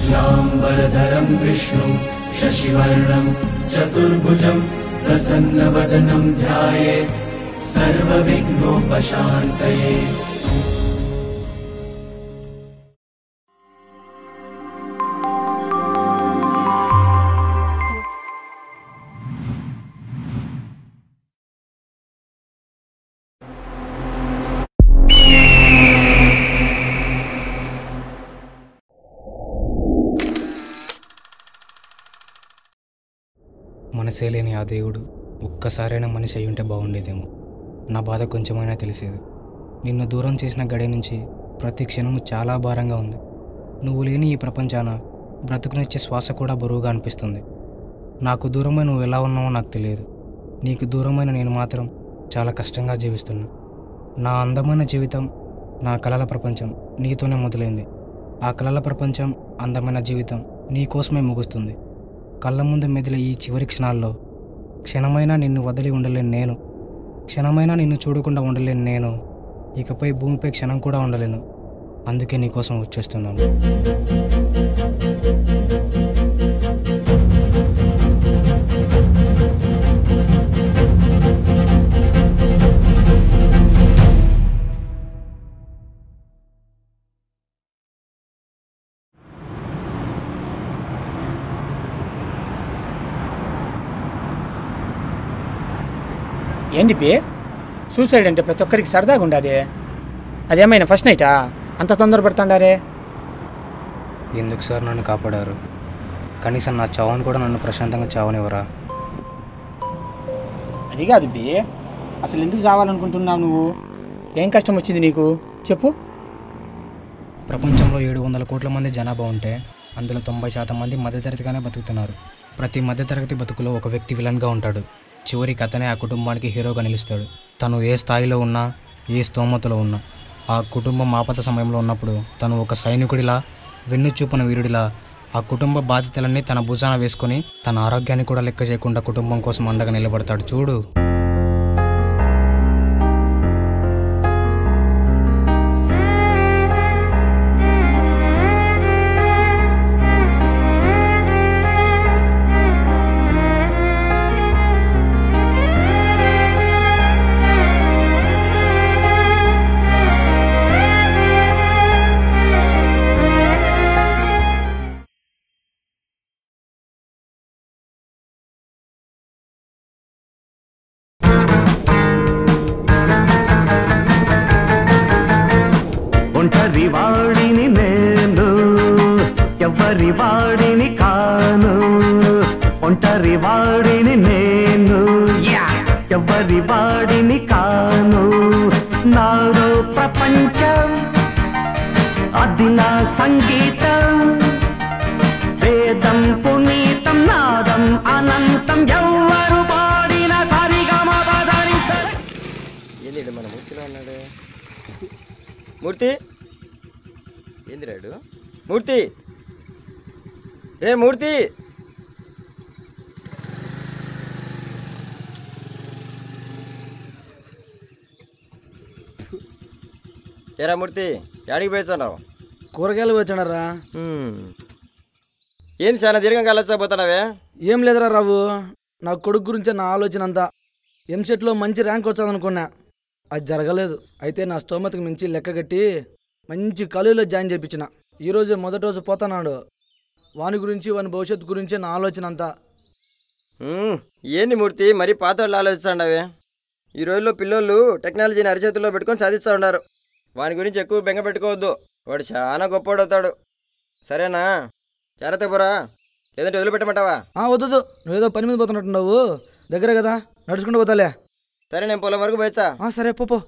शुक्लाम्बरधरं विष्णुं शशिवर्णं चतुर्भुजं प्रसन्नवदनं ध्यायेत् सर्वविघ्नोपशान्तये మనసే లేని ఆ దేవుడు ఒక్కసారైనా మనిషి అయి ఉంటే బాగుండేదేమో నా బాధ కొంచెమైనా తెలిసేది నిన్ను దూరం చేసిన గడి నుంచి ప్రతి క్షణము చాలా భారంగా ఉంది నువ్వు లేని ఈ ప్రపంచాన బ్రతుకునిచ్చే శ్వాస కూడా బరువుగా అనిపిస్తుంది నాకు దూరమై నువ్వు ఎలా ఉన్నావో నాకు తెలియదు నీకు దూరమైన నేను మాత్రం చాలా కష్టంగా జీవిస్తున్నా నా అందమైన జీవితం నా కలల ప్రపంచం నీతోనే మొదలైంది ఆ కలల ప్రపంచం అందమైన జీవితం నీకోసమే ముగుస్తుంది కళ్ళ ముందు మెదిలే ఈ చివరి క్షణాల్లో క్షణమైనా నిన్ను వదిలి ఉండలేను నేను క్షణమైనా నిన్ను చూడకుండా ఉండలేను నేను ఇకపై భూమిపై క్షణం కూడా ఉండలేను అందుకే నీకోసం వచ్చేస్తున్నాను ఏంది పి సూసైడ్ అంటే ప్రతి ఒక్కరికి సరదాగా ఉండదు అదేమైనా ఫస్ట్ నైటా అంత తొందర పడుతుండారే ఎందుకు సార్ నన్ను కాపాడారు కనీసం నా చావును కూడా నన్ను ప్రశాంతంగా చావనివ్వరా అది కాదు బి అసలు ఎందుకు చావాలనుకుంటున్నావు నువ్వు ఏం కష్టం వచ్చింది నీకు చెప్పు ప్రపంచంలో ఏడు వందల కోట్ల మంది జనాభా ఉంటే అందులో తొంభై శాతం మంది మధ్యతరగతిగానే బతుకుతున్నారు ప్రతి మధ్యతరగతి బతుకులో ఒక వ్యక్తి విలన్గా ఉంటాడు చివరికి అతనే ఆ కుటుంబానికి హీరోగా నిలుస్తాడు తను ఏ స్థాయిలో ఉన్నా ఏ స్తోమతలో ఉన్నా ఆ కుటుంబం ఆపద సమయంలో ఉన్నప్పుడు తను ఒక సైనికుడిలా వెన్ను చూపున వీరుడిలా ఆ కుటుంబ బాధ్యతలన్నీ తన భుజాన వేసుకొని తన ఆరోగ్యాన్ని కూడా లెక్క చేయకుండా కుటుంబం కోసం అండగా నిలబడతాడు చూడు ఒంటరి వాడిని నేను ఎవరి వాడిని కాను ఒంటరి వాడిని నేను యా! ఎవరి వాడిని కాను నాలో ప్రపంచం అది నా సంగీతం వేదం పునీతం నాదం అనంతం ఎవరు పాడిన సరిగమ పదని సరి ఏంది మన మూర్తిలో ఉన్నాడు మూర్తి ఏంది రాడు మూర్తి రే మూర్తి ఏరా మూర్తి యాడికి పోయిస్తున్నావు కూరగాయలు వచ్చానరా ఏంది చాలా దీర్ఘంగా ఆలోచకపోతున్నావే ఏం లేదురా రావు నా కొడుకు గురించే నా ఆలోచన అంతా ఎంసెట్లో మంచి ర్యాంక్ వచ్చాదనుకున్నా అది జరగలేదు అయితే నా స్తోమతకు మించి లెక్క కట్టి మంచి కాలేజీలో జాయిన్ చేయించిన ఈరోజు మొదటి రోజు పోతున్నాడు వాని గురించి వాని భవిష్యత్తు గురించి నా ఆలోచన అంతా ఉమ్, ఏంది మూర్తి మరీ పాత వాళ్ళు ఆలోచిస్తాండవే ఈ రోజుల్లో పిల్లోళ్ళు టెక్నాలజీని అరిచేతుల్లో పెట్టుకొని సాధిస్తూ ఉన్నారు వాని గురించి ఎక్కువ బెంగ పెట్టుకోవద్దు వాడు చాలా గొప్పవాడవుతాడు సరేనా జాగ్రత్త పోరా లేదంటే వదిలిపెట్టమంటావా ఆ వద్దు నువ్వేదో పని మీద పోతున్నట్టున్నావు దగ్గరే కదా నడుచుకుంటూ పోతాలే సరే నేను పొలం వరకు పోయచ్చా ఆ, సరే పో పో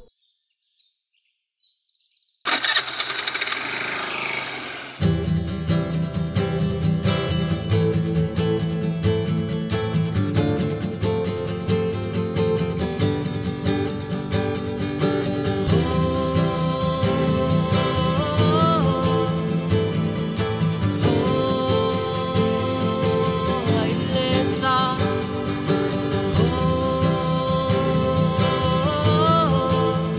Oh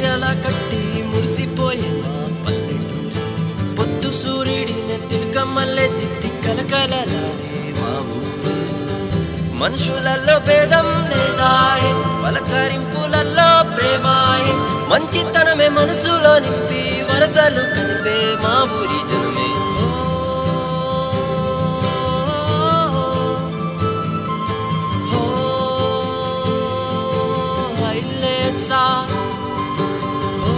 చీరలా కట్టి మురిసిపోయే మా పల్లెటూరి పొద్దు సూర్యుడి నెత్తిడి కమ్మల్లే దిద్ది కలకలలాడే మా ఊరి మనుషులలో భేదం లేదాయే పలకరింపులలో ప్రేమాయే మంచితనమే మనసులో నింపి వరసలు కలిపే మా ఊరి జనమే ఓ, హైలేసా. ఓ,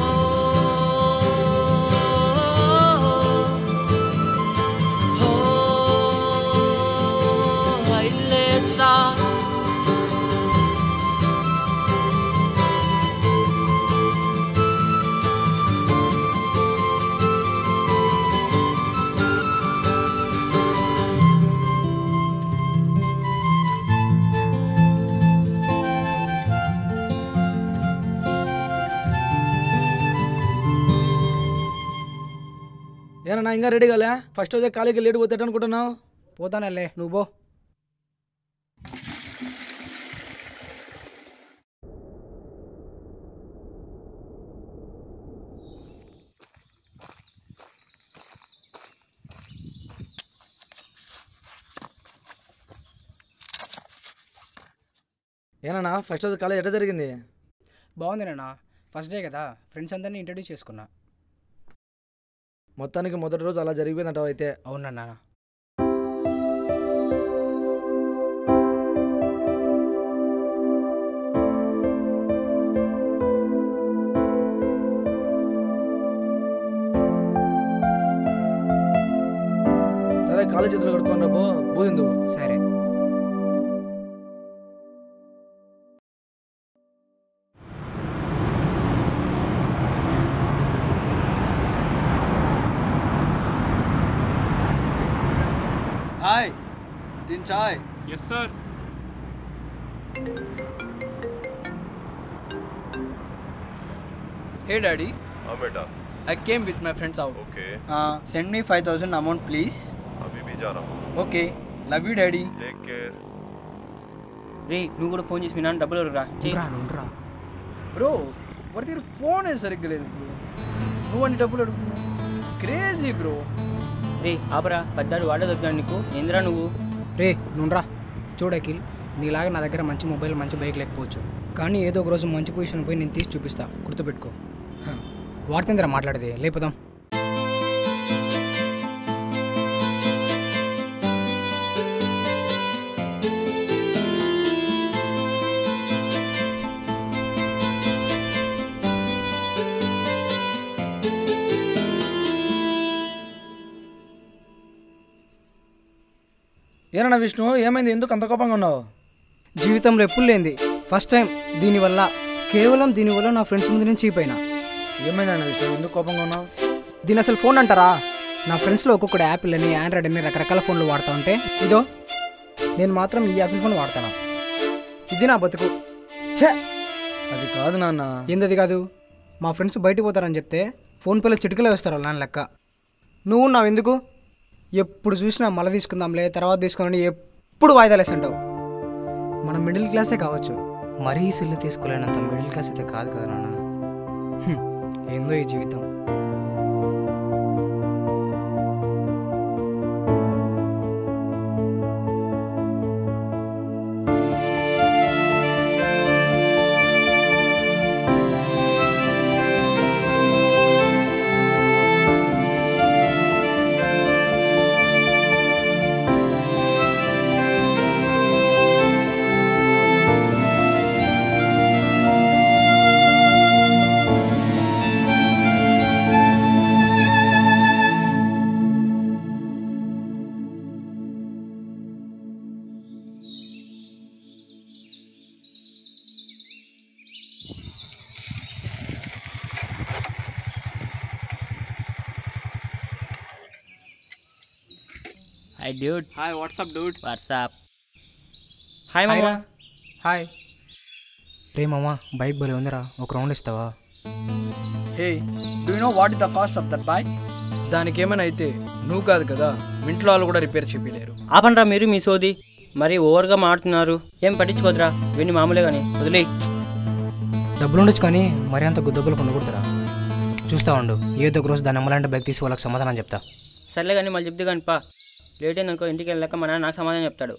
ఓ, హైలేసా. ఏనా ఇంకా రెడీ కాలే ఫస్ట్ రోజే కాలేజీకి లేట్ పోతాడు అనుకుంటున్నావు పోతానల్లే నువ్వు పో ఏనా ఫస్ట్ రోజు కాలేజ్ ఎట్లా జరిగింది బాగుంది నాన్న ఫస్ట్ డే కదా ఫ్రెండ్స్ అందరినీ ఇంట్రడ్యూస్ చేసుకున్నా మొత్తానికి మొదటి రోజు అలా జరిగిపోయిందంటావు అయితే అవునా నాన్న సరే కాలేజ్ చేతులు కడుక్కొని రాబో పోయిందు సరే హాయ్ तीन चाय यस सर हे डैडी हाँ बेटा I came with my friends out okay send me five thousand amount please अभी भी जा रहा हूँ okay love you daddy take care రే నువ్వు కూడా ఫోన్ చేసి మీ నాన్న డబ్బులు రా ఉండరా ఉండరా బ్రో వాడి దగ్గర ఫోన్ సరిగ్గా లేదు బ్రో నువ్వు అన్ని డబ్బులు అడుగుతున్నావు క్రేజీ బ్రో రే ఆపరా పెద్దాడు వాడే దొరికాడు నీకు ఏందిరా నువ్వు రే నుండ్రా చూడు అఖిల్ నీలాగా నా దగ్గర మంచి మొబైల్ మంచి బైక్ లేకపోవచ్చు కానీ ఏదో ఒక రోజు మంచి పొజిషన్ పోయి నేను తీసి చూపిస్తా గుర్తుపెట్టుకో వాడితేందిరా మాట్లాడేది లేపుదాం ఏనా విష్ణు ఏమైంది ఎందుకు అంత కోపంగా ఉన్నావు జీవితంలో ఎప్పుడు లేనిది ఫస్ట్ టైం దీనివల్ల కేవలం దీనివల్ల నా ఫ్రెండ్స్ ముందు నుంచి చీపోయినా ఏమైందన్న విష్ణు ఎందుకు కోపంగా ఉన్నావు దీని అసలు ఫోన్ అంటారా నా ఫ్రెండ్స్లో ఒక్కొక్కటి యాపిల్ అని ఆండ్రాయిడ్ అని రకరకాల ఫోన్లు వాడుతూ ఉంటే ఇదో నేను మాత్రం ఈ యాపిల్ ఫోన్ వాడతాను ఇది నా బతుకు ఛే అది కాదు నాన్న ఏందది కాదు మా ఫ్రెండ్స్ బయటికి పోతారని చెప్తే ఫోన్ పేలో చిటికలో వేస్తారు నాన్న లెక్క నువ్వు నావు ఎందుకు ఎప్పుడు చూసినా మళ్ళీ తీసుకుందాంలే తర్వాత తీసుకుందాం ఎప్పుడు వాయిదాలు వేస్తుంటావు మనం మిడిల్ క్లాసే కావచ్చు మరీ సిల్లు తీసుకోలేనంత మిడిల్ క్లాస్ అయితే కాదు కదా నాన్న హ్మ్, ఏందో ఈ జీవితం hi dude hi what's up dude what's up hi hi మామా రా. హాయ్ రే మామా బైక్ భలే ఉందిరా ఒక రౌండ్ ఇస్తావా hey do know what is the cost of that bike దానికి ఏమైనా అయితే నువ్వు కాదు కదా మీ ఇంట్లో వాళ్ళు కూడా రిపేర్ చెప్పలేరు ఆపండ్రా మీరు మీ సోది మరి ఓవర్గా మాడుతున్నారు ఏం పట్టించుకోదురా ఇవన్నీ మామూలే కానీ వదిలే డబ్బులు ఉండొచ్చు కానీ మరి అంత గుద్దబ్బులు కొనుక్కుంటారా చూస్తా ఉండు ఏదో ఒక రోజు దాని అమ్మలాంటి బైక్ తీసి వాళ్ళకి సమాధానం చెప్తా సర్లే కానీ మళ్ళీ చెప్తే కానీ పా లేట్ అయిందనుకో ఇంటికి వెళ్ళాక మా నాన్న నాకు సమాధానం చెప్తాడు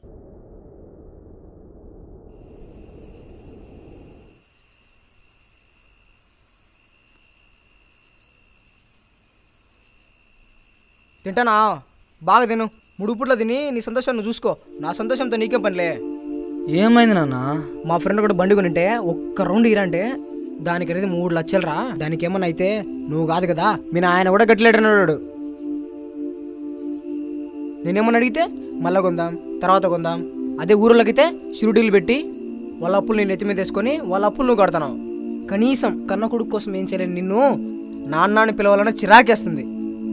తింటానా బాగా తిను మూడు పూట్ల తిని నీ సంతోషం నువ్వు చూసుకో నా సంతోషంతో నీకేం పనిలే ఏమైంది నాన్న మా ఫ్రెండ్ ఒకటి బండి కొనింటే ఒక్క రౌండ్ ఇరంటే దానికి అనేది మూడు లక్షలు రా దానికి ఏమన్నా అయితే నువ్వు కాదు కదా మీ ఆయన కూడా గట్టిలేడన్నాడు నేనేమన్నా అడిగితే మళ్ళా కొందాం తర్వాత కొందాం అదే ఊరిలోకైతే షిరుడీలు పెట్టి వాళ్ళ అప్పులు నేను ఎత్తి మీద వేసుకొని వాళ్ళ అప్పులు నువ్వు కడతాను కనీసం కన్న కొడుకు కోసం ఏం చేయలేని నిన్ను నాన్నని పిలవాలన్న చిరాకేస్తుంది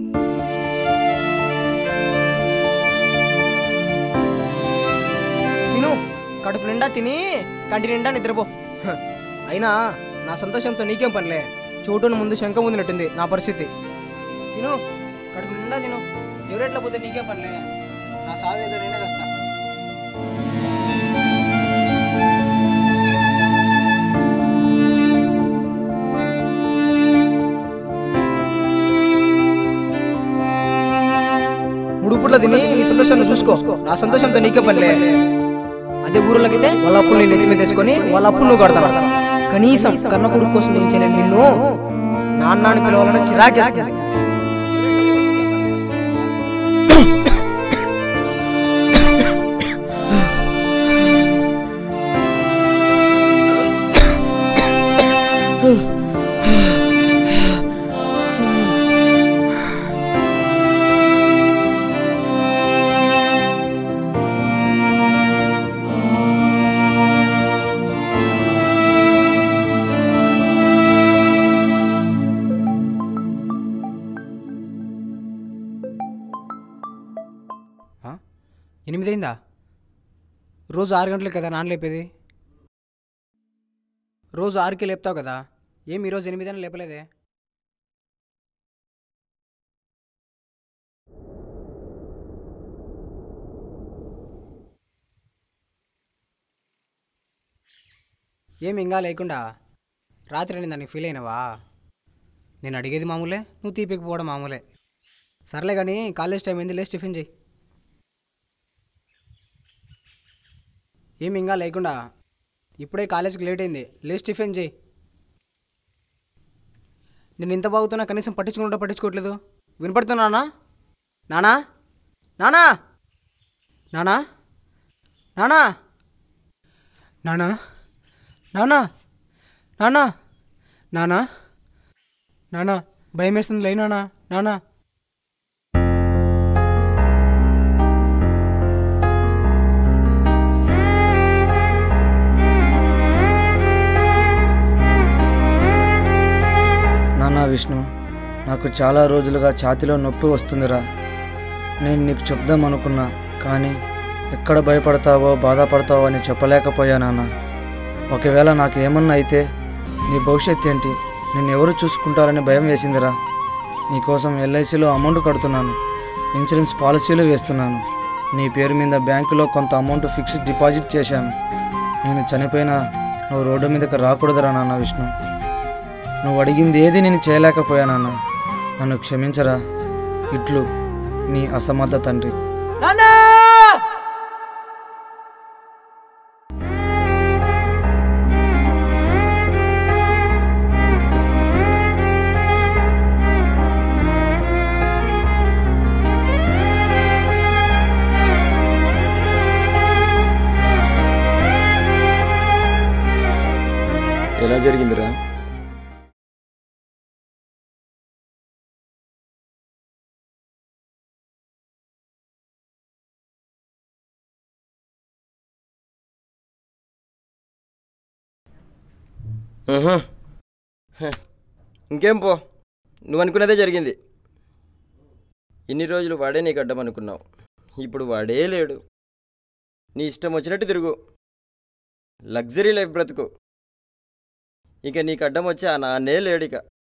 తిను కడుపు నిండా తిని కంటి నిండా నిద్రపో హ, అయినా నా సంతోషంతో నీకేం పనిలే చోటును ముందు శంఖ ముందునట్టుంది నా పరిస్థితి తిను కడుపు నిండా తిను ఎవరెట్లా పోతే నీకేం పనిలే నా సాగు ఏదో నేనే తెస్తా మూడు పూట్ల తిని నీ సంతోషాన్ని చూసుకో నా సంతోషంతో నీకే పనిలే అదే ఊర్లోకైతే వాళ్ళ అప్పులు నేను ఎత్తి మీద వేసుకొని వాళ్ళ అప్పులు నువ్వు కడతాను కనీసం కన్న కొడుకు కోసం ఏం చేయలేను నిన్ను నాన్నని పిలవాలని చిరాకేస్తుంది ఆ? ఎనిమిదైందా రోజు ఆరు గంటలకు కదా నాన్న లేపేది రోజు ఆరుకి లేపుతావు కదా ఏం ఈరోజు ఎనిమిదని లేపలేదే ఏం ఇంకా లేకుండా రాత్రి నేను దానికి ఫీల్ అయినావా నేను అడిగేది మామూలే నువ్వు తీపికపోవడం మామూలే సర్లే కానీ కాలేజ్ టైం అయింది లేచి టిఫిన్ చెయ్యి ఏమి ఇంకా లేకుండా ఇప్పుడే కాలేజ్కి లేట్ అయింది లేచి టిఫిన్ చేయి నేను ఇంత బాగుతున్నా కనీసం పట్టించుకుంటా పట్టించుకోవట్లేదు వినపడుతున్నానా నానా నానా నానా నానా నానా నానా నానా నానా నానా భయం వేస్తుంది లే నానా నానా నాన్న విష్ణు నాకు చాలా రోజులుగా ఛాతిలో నొప్పి వస్తుందిరా నేను నీకు చెప్దాం అనుకున్నా కానీ ఎక్కడ భయపడతావో బాధపడతావో అని చెప్పలేకపోయా నాన్న ఒకవేళ నాకు ఏమన్నా అయితే నీ భవిష్యత్ ఏంటి నిన్ను ఎవరు చూసుకుంటారని భయం వేసిందిరా నీకోసం ఎల్ఐసిలో అమౌంట్ కడుతున్నాను ఇన్సూరెన్స్ పాలసీలు వేస్తున్నాను నీ పేరు మీద బ్యాంకులో కొంత అమౌంట్ ఫిక్స్డ్ డిపాజిట్ చేశాను నేను చనిపోయినా నువ్వు రోడ్డు మీదకి రాకూడదురా నాన్న విష్ణు నువ్వు అడిగింది ఏది నేను చేయలేకపోయానన్నా నన్ను క్షమించరా ఇట్లు నీ అసమర్థ తండ్రి నానా ఎలా జరిగిందిరా ఉహు. హ. ఇంకేం పో నువ్వు అనుకున్నదే జరిగింది ఇన్ని రోజులు వాడే నీకు అడ్డం అనుకున్నావు ఇప్పుడు వాడే లేడు నీ ఇష్టం వచ్చినట్టు తిరుగు లగ్జరీ లైఫ్ బ్రతుకు ఇక నీకు అడ్డం వచ్చి ఆ నాన్నే లేడిక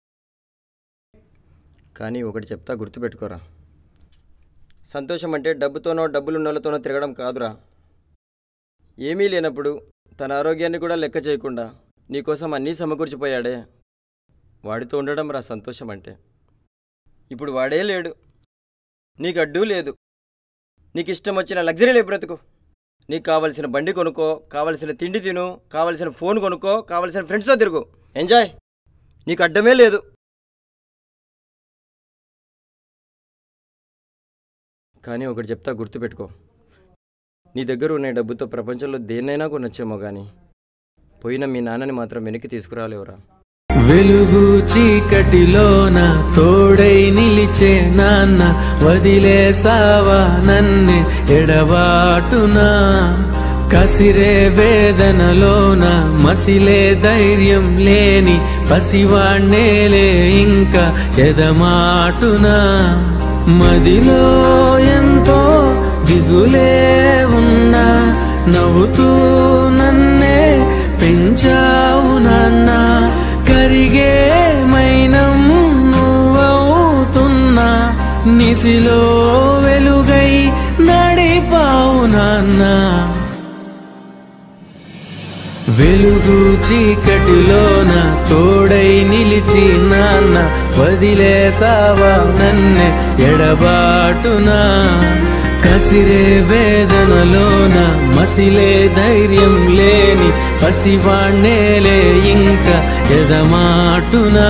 కానీ ఒకటి చెప్తా గుర్తుపెట్టుకోరా సంతోషం అంటే డబ్బుతోనో డబ్బులున్నోళ్ళతోనో తిరగడం కాదురా ఏమీ లేనప్పుడు తన ఆరోగ్యాన్ని కూడా లెక్క చేయకుండా నీకోసం అన్నీ సమకూర్చిపోయాడే వాడితో ఉండడం రా సంతోషం అంటే ఇప్పుడు వాడే లేడు నీకు అడ్డు లేదు నీకు ఇష్టం వచ్చిన లగ్జరీలే బ్రతుకు నీకు కావలసిన బండి కొనుక్కో కావలసిన తిండి తిను కావలసిన ఫోన్ కొనుక్కో కావలసిన ఫ్రెండ్స్తో తిరుగు ఎంజాయ్ నీకు అడ్డమే లేదు కానీ ఒకటి చెప్తా గుర్తుపెట్టుకో నీ దగ్గర ఉన్న ఈ డబ్బుతో ప్రపంచంలో దేన్నైనా కొనొచ్చేమో కానీ పోయిన మీ నాన్నని మాత్రం వెనక్కి తీసుకురాలేవురా వెలుగు చీకటిలోన తోడై నిలిచే నాన్న వదిలేసావా నన్నే ఎడబాటునా కసిరే వేదనలోన మసిలే ధైర్యం లేని పసివాణ్ణేలే ఇంకా ఎదమాటునా మదిలో ఎంతో దిగులే ఉన్నా నవ్వుతూ నన్నే పెంచావు నాన్న కరిగే మైనం నువ్వవుతున్నా నిసిలో వెలుగై నడిపావు నాన్న వెలుగు చీకటిలోన తోడై నిలిచి నాన్న వదిలేసావా నన్నే ఎడబాటునా కసిరే వేదనలోన మసిలే ధైర్యం లేని పసివాణ్ణేలే ఇంకా ఎదమాటునా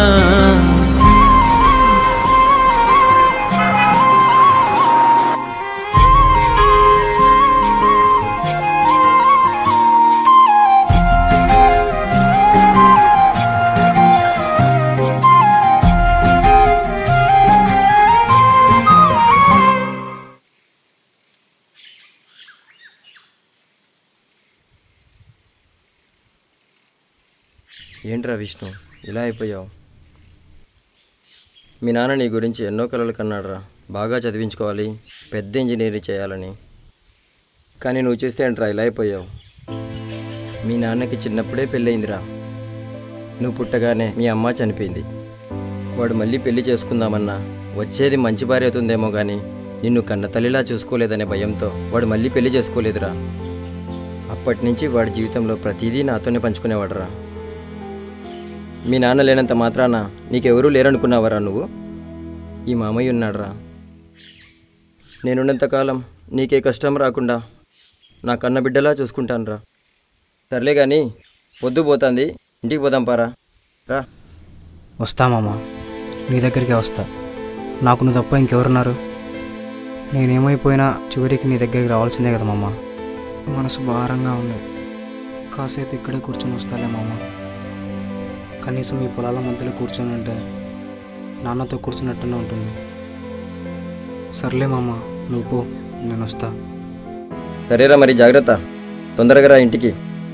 ఏంట్రా విష్ణు ఇలా అయిపోయావు మీ నాన్న నీ గురించి ఎన్నో కలలు కన్నాడురా బాగా చదివించుకోవాలి పెద్ద ఇంజనీరింగ్ చేయాలని కానీ నువ్వు చూస్తే ఏంట్రా ఇలా అయిపోయావు మీ నాన్నకి చిన్నప్పుడే పెళ్ళయిందిరా నువ్వు పుట్టగానే మీ అమ్మ చనిపోయింది వాడు మళ్ళీ పెళ్లి చేసుకుందామన్నా వచ్చేది మంచి భార్య అవుతుందేమో కానీ నిన్ను కన్న తల్లిలా చూసుకోలేదనే భయంతో వాడు మళ్ళీ పెళ్లి చేసుకోలేదురా అప్పటి నుంచి వాడి జీవితంలో ప్రతిదీ నాతోనే పంచుకునేవాడురా మీ నాన్న లేనంత మాత్రాన నీకెవరూ లేరనుకున్నావరా నువ్వు ఈ మామయ్య ఉన్నాడురా నేనున్నంతకాలం నీకే కష్టం రాకుండా నా కన్న బిడ్డలా చూసుకుంటానురా సర్లే కానీ పొద్దు పోతుంది ఇంటికి పోదాం పారా రా వస్తా మామ నీ దగ్గరికే వస్తా నాకు నువ్వు తప్ప ఇంకెవరున్నారు నేనేమైపోయినా చివరికి నీ దగ్గరికి రావాల్సిందే కదా మామ మనసు భారంగా ఉంది కాసేపు ఇక్కడే కూర్చొని వస్తాలే మామ కనీసం ఈ పొలాల మధ్యలో కూర్చొని ఉంటే నాన్నతో కూర్చున్నట్టునే ఉంటుంది సర్లే మామ నువ్వు పో నేను వస్తా సరేరా మరి జాగ్రత్త తొందరగా రా ఇంటికి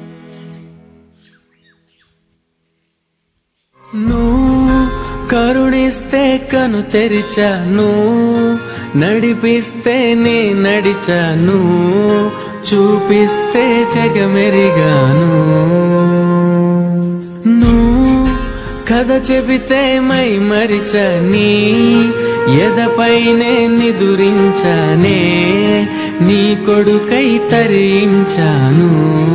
నువ్వు కరుణిస్తే కను తెరిచాను నడిపిస్తే నే నడిచాను చూపిస్తే జగమెరిగాను నువ్వు కథ చెబితే మై మరిచని ఎదపైనే నిదురించానే నీ కొడుకై తరించాను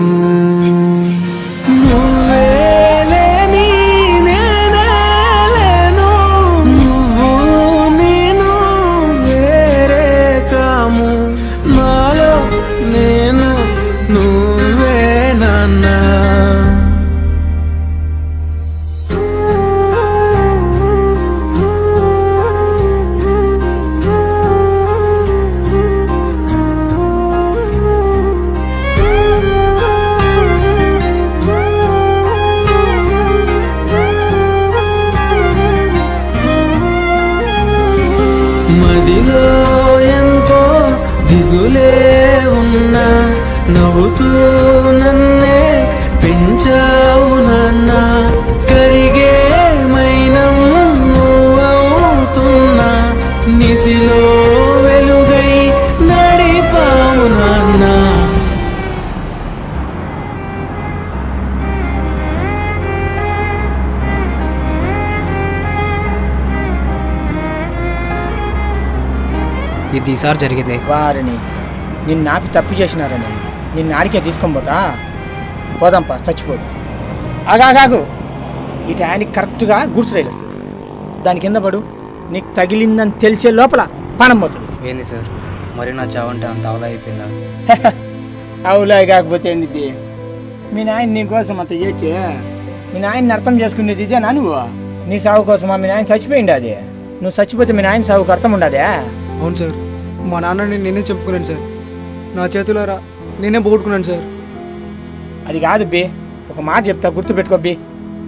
నువ్వేలేని నేనే లేను. నువ్వు నేను వేరే కాము నాలో నేను నువ్వే నాన్నా మదిలో ఎంతో దిగులే ఉన్నా నవ్వుతూ నన్నే పెంచావు నాన్న కరిగే మైనం నువ్వవుతున్నా నిసిలో వెలుగై నడిపావు నాన్న ఇది ఈసారి జరిగింది వారిని నిన్ను ఆపి తప్పు చేసినారని నిన్ను ఆడికే తీసుకొని పోతా పోదాంపా చచ్చిపోదు ఆగాగాగు ఈ టయానికి కరెక్ట్గా గుడ్స్ రైలు వస్తుంది దాని కింద పడు నీకు తగిలిందని తెలిసే లోపల పణం పోతుంది ఏంది సార్ మరి నా చావంటే అంత అవలా అయిపోయిందా అవులా కాకపోతే ఏంది బి మీ నాయన నీ కోసం అంత చేసి మీ నాయన్ని అర్థం చేసుకునేది ఇదేనా నువ్వు నీ సాగు కోసమా మీ నాయన చచ్చిపోయింది అది నువ్వు చచ్చిపోతే మీ నాయన సాగుకు అర్థం ఉండదే అవును సార్ మా నాన్నని నేనే చెప్పుకున్నాను సార్ నా చేతులారా నేనే పోగొట్టుకున్నాను సార్ అది కాదు బి ఒక మాట చెప్తా గుర్తుపెట్టుకో బి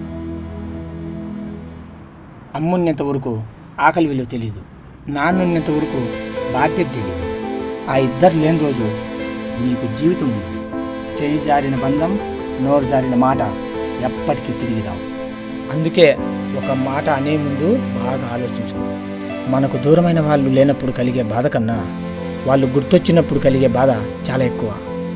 అమ్మున్నంత వరకు ఆకలి విలువ తెలియదు నాన్నున్నంత వరకు బాధ్యత తెలియదు ఆ ఇద్దరు లేని రోజు నీకు జీవితం ఉండదు చేయి జారిన బంధం నోరు జారిన మాట ఎప్పటికీ తిరిగి రావు అందుకే ఒక మాట అనే ముందు బాగా ఆలోచించుకో మనకు దూరమైన వాళ్ళు లేనప్పుడు కలిగే బాధ కన్నా వాళ్ళు గుర్తొచ్చినప్పుడు కలిగే బాధ చాలా ఎక్కువ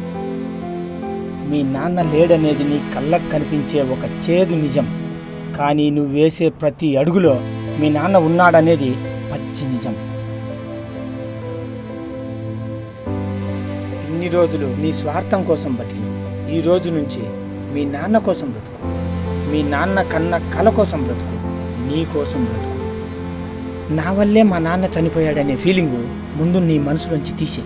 మీ నాన్న లేడనేది నీ కళ్ళకు కనిపించే ఒక చేదు నిజం కానీ నువ్వు వేసే ప్రతి అడుగులో మీ నాన్న ఉన్నాడనేది పచ్చి నిజం ఇన్ని రోజులు నీ స్వార్థం కోసం బతికి ఈ రోజు నుంచి మీ నాన్న కోసం బ్రతుకు మీ నాన్న కన్న కల కోసం బ్రతుకు నీ కోసం బ్రతుకు నా వల్లే మా నాన్న చనిపోయాడనే ఫీలింగు ముందు నీ మనసులోంచి తీసే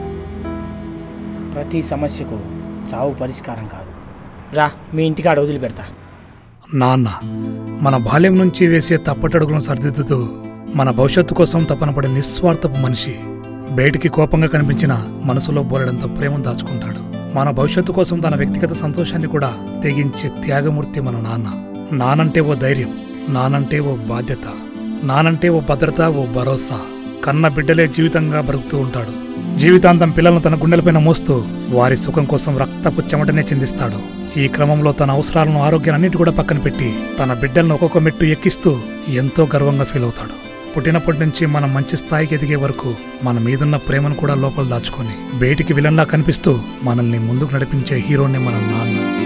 ప్రతి సమస్యకు చావు పరిష్కారం కాదు రా మీ ఇంటికాడ వదిలిపెడతా నాన్న మన బాల్యం నుంచి వేసే తప్పటడుగులను సరిదిద్దుతూ మన భవిష్యత్తు కోసం తపన పడే నిస్వార్థపు మనిషి బయటికి కోపంగా కనిపించిన మనసులో బోలెడంత ప్రేమ దాచుకుంటాడు మన భవిష్యత్తు కోసం తన వ్యక్తిగత సంతోషాన్ని కూడా తెగించే త్యాగమూర్తి మన నాన్న నానంటే ఓ ధైర్యం నానంటే ఓ బాధ్యత నానంటే ఓ భద్రత ఓ భరోసా కన్న బిడ్డలే జీవితంగా బ్రతుకుతూ ఉంటాడు జీవితాంతం పిల్లలను తన గుండెలపైన మోస్తూ వారి సుఖం కోసం రక్తపు చెమటనే చిందిస్తాడు ఈ క్రమంలో తన అవసరాలను ఆరోగ్యాన్నిటి కూడా పక్కన పెట్టి తన బిడ్డలను ఒక్కొక్క మెట్టు ఎక్కిస్తూ ఎంతో గర్వంగా ఫీల్ అవుతాడు పుట్టినప్పటి నుంచి మనం మంచి స్థాయికి ఎదిగే వరకు మన మీదున్న ప్రేమను కూడా లోపల దాచుకొని బయటికి విలన్లా కనిపిస్తూ మనల్ని ముందుకు నడిపించే హీరోని మన నాన్న